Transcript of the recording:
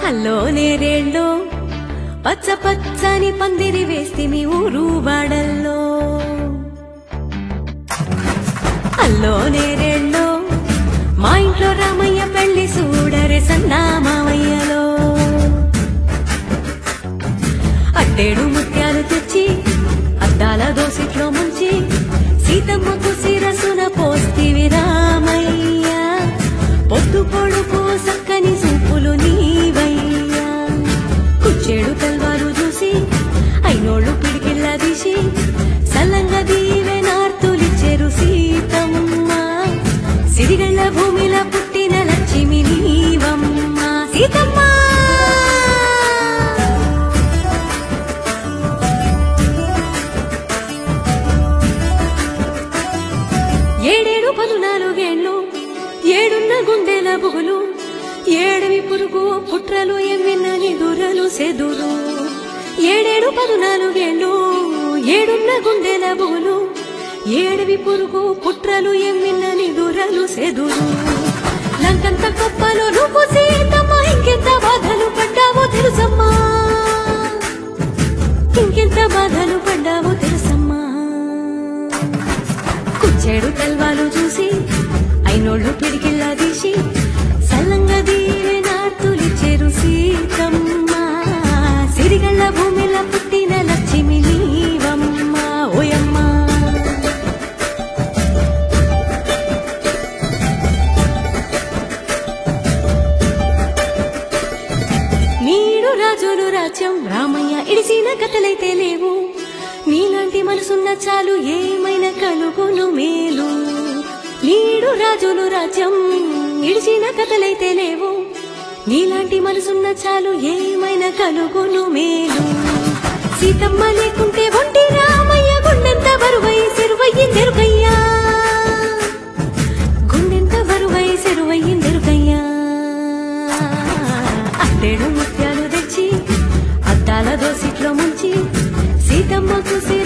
అల్లో నేరేళ్ళో పచ్చ పచ్చని పందిరి వేస్తే మీ ఊరు వాడల్లో అల్లో నేరేళ్ళో మా ఇంట్లో రామయ్య పెళ్లి చూడరే సన్నా మామయ్యలో అట్టేడు ముత్యాలు తెచ్చి అద్దాల దోసిట్లో ముంచి సీతమ్మకు శిరసున పోస్తివి రామయ్య పొద్దు పొడుపు సక్కని సూపులు నీవయ్యా కుచ్చేడు తల్వారు చూసి అయినోళ్ళు పిడికిల్లా తీసి సల్లంగా దీవె నార్తులిచ్చెరు సీతమ్మ సిరిగళ్ళ భూమిలో పుట్టిన లక్ష్మి నీవమ్మ సీతమ్మ ఏడేడు పదునాలుగేళ్ళు ఏడున్న గుండెల బుగులు ఏడవి పురుగు పుట్రలు ఎమ్మిన్నని దురలు సెదురు ఏడేడు పదునాలుగేళ్ళు ఏడున్న గుండెల బుగులు ఏడవి పురుగు పుట్రలు ఎమ్మిన్నని దురలు సెదురు లంకంత గొప్పలు నువ్వు సీతమ్మ ఇంకెంత బాధలు పడ్డావో తెలుసమ్మా ఇంకెంత బాధలు పడ్డావో తెలుసమ్మా కుచ్చేడు తల్వాలు చూసి అయినోళ్ళు పిడికిల్లా తీసి సల్లంగా దీవె నార్తులిచ్చెరు సీతమ్మ సిరిగళ్ళ భూమిలో పుట్టిన లక్ష్మి నీవమ్మ ఓయమ్మ నీడు రాజులు రాజ్యం రామయ్య ఇడిసిన కథలైతే లేవు నీలాంటి మనసున్న చాలు ఏమైనా కలుగును మేలు నీడు రాజులు రాజ్యం ఇడిచిన కథలైతే లేవు నీలాంటి మనసున్న చాలు ఏమైనా కలుగును మేలు సీతమ్మ లేకుంటే ఒంటి రామయ్య గుండెంత బరువై సెరువయ్యిందెరుకయ్యా గుండెంత బరువై సెరువయ్యిందెరుకయ్యా అట్టేడు ముత్యాలు తెచ్చి అద్దాల దోసిట్లో ముంచి సీతమ్మకు